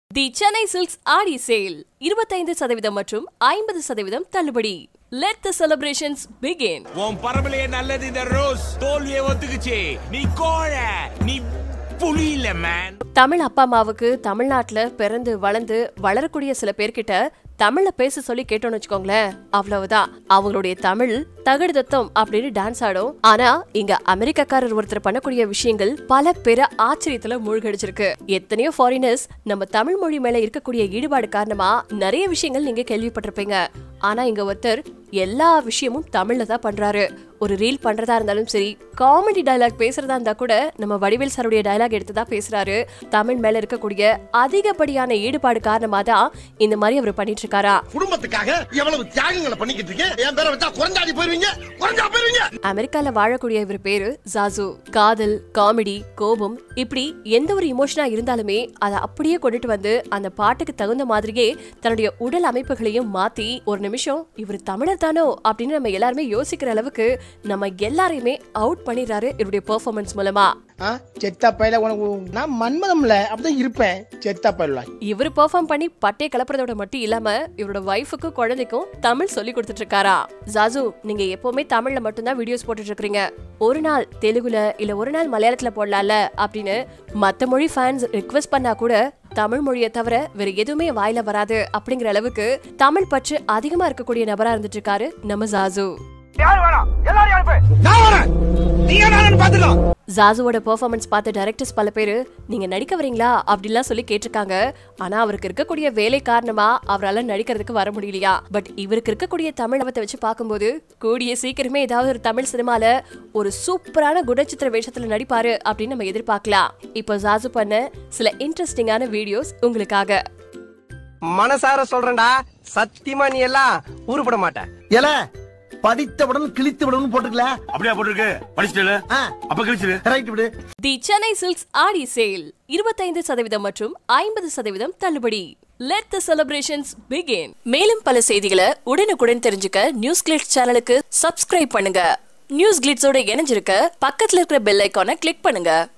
தி Chennai silks Aadi sale இருபத்தைந்து சதவீதம் மற்றும் ஐம்பது சதவீதம் தள்ளுபடி லெட் த செலிப்ரேஷன்ஸ் பிகின் உன் பரம்பரையே நல்லது இந்த ரோஸ் தோல்வியை ஒத்துக்குச்சு நீ கோழை நீ புலி இல்ல மேன் தமிழ் அப்பா அம்மாவுக்கு தமிழ்நாட்டுல பிறந்து வளர்ந்து வளரக்கூடிய சில பேர்கிட்ட தமிழ்ல பேச சொல்லி கேட்டோம்னு வச்சுக்கோங்களேன் அவ்வளவுதான் அவங்களுடைய தமிழ் தகடு தத்தம் அப்படின்னு டான்ஸ் ஆடும் ஆனா இங்க அமெரிக்கக்காரர் ஒருத்தர் பண்ணக்கூடிய விஷயங்கள் பல பேரை ஆச்சரியத்துல மூழ்கடிச்சிருக்கு எத்தனையோ ஃபாரினர்ஸ் நம்ம தமிழ் மொழி மேல இருக்கக்கூடிய ஈடுபாடு காரணமா நிறைய விஷயங்கள் நீங்க கேள்விப்பட்டிருப்பீங்க ஆனா இங்க ஒருத்தர் எல்லா விஷயமும் தமிழ்ல தான் பண்றாரு ஒரு ரீல் பண்றதா இருந்தாலும் சரி காமெடி டயலாக் பேசுறதா இருந்தா கூட நம்ம வடிவேல் சாருடைய டயலாக் எடுத்து தான் பேசுறாரு தமிழ் மேல இருக்கக்கூடிய அதிகப்படியான ஈடுபாடு காரணமா தான் இந்த மாதிரி அவர் பண்ணிட்டு இருக்காரா குடும்பத்துக்காக எவ்வளவு தியாகங்களை பண்ணிக்கிட்டு இருக்கேன் என் பேரை வச்சா குறைஞ்சாடி போயிருவீங்க குறைஞ்சா போயிருவீங்க அமெரிக்கால வாழக்கூடிய இவர் பேரு ஜாசு காதல் காமெடி கோபம் இப்படி எந்த ஒரு இமோஷனா இருந்தாலுமே அதை அப்படியே கொண்டுட்டு வந்து அந்த பாட்டுக்கு தகுந்த மாதிரியே தன்னுடைய உடல் அமைப்புகளையும் மாத்தி ஒரு நிமிஷம் இவர் தமிழர் தானோ அப்படின்னு நம்ம எல்லாருமே யோசிக்கிற அளவுக்கு நம்ம எல்லாரையுமே அவுட் பண்ணிடுறாரு இவருடைய பெர்ஃபார்மன்ஸ் மூலமா ஆ செத்த பையில உனக்கு நான் மன்மதம்ல அப்படிதான் இருப்பேன் செத்த பையில இவர் பெர்ஃபார்ம் பண்ணி பட்டையை கலப்புறதோட மட்டும் இல்லாம இவரோட ஒய்ஃபுக்கும் குழந்தைக்கும் தமிழ் சொல்லி கொடுத்துட்டு இருக்காரா ஜாசு நீங்க எப்பவுமே தமிழ்ல மட்டும்தான் வீடியோஸ் போட்டுட்டு இருக்கீங்க ஒரு நாள் தெலுங்குல இல்ல ஒரு நாள் மலையாளத்துல போடலாம்ல அப்படின்னு மத்த மொழி ஃபேன்ஸ் ரிக்வெஸ்ட் பண்ணா கூட தமிழ் மொழியை தவிர வேற எதுவுமே வாயில வராது அப்படிங்கிற அளவுக்கு தமிழ் பற்று அதிகமா இருக்கக்கூடிய நபரா இருந்துட்டு இருக்காரு நம்ம ஜாசு நான் வரேன் நீங்க நானும் பாத்துக்கலாம் ஜாசுவோட பெர்ஃபார்மன்ஸ் பார்த்த டைரக்டர்ஸ் பல பேர் நீங்க நடிக்க வரீங்களா அப்படிலாம் சொல்லி கேட்டிருக்காங்க ஆனா அவருக்கு இருக்கக்கூடிய வேலை காரணமா அவரால நடிக்கிறதுக்கு வர முடியலையா பட் இவருக்கு இருக்கக்கூடிய தமிழ் அவத்தை வச்சு பார்க்கும்போது கூடிய சீக்கிரமே ஏதாவது ஒரு தமிழ் சினிமால ஒரு சூப்பரான குணச்சித்திர வேஷத்துல நடிப்பாரு அப்படின்னு நம்ம எதிர்பார்க்கலாம் இப்போ ஜாசு பண்ண சில இன்ட்ரெஸ்டிங்கான வீடியோஸ் உங்களுக்காக மனசார சொல்றேன்டா சத்தியமா நீ எல்லாம் உருப்பட மாட்ட ஏல படித்தவுடன் கிழித்தவுடன் போட்டுக்கல அப்படியா போட்டிருக்கு படிச்சிட்டு ஆ. அப்ப கழிச்சிரு ரைட் விடு the Chennai silks Aadi sale இருபத்தைந்து சதவீதம் மற்றும் ஐம்பது சதவீதம் தள்ளுபடி லெட் த செலிப்ரேஷன்ஸ் பிகின் மேலும் பல செய்திகளை உடனுக்குடன் தெரிஞ்சுக்க நியூஸ் கிளிட்ஸ் சேனலுக்கு சப்ஸ்கிரைப் பண்ணுங்க நியூஸ் கிளிட்ஸோட இணைஞ்சிருக்க பக்கத்துல இருக்கிற பெல் ஐக்கானை கிளிக் பண்ணுங்க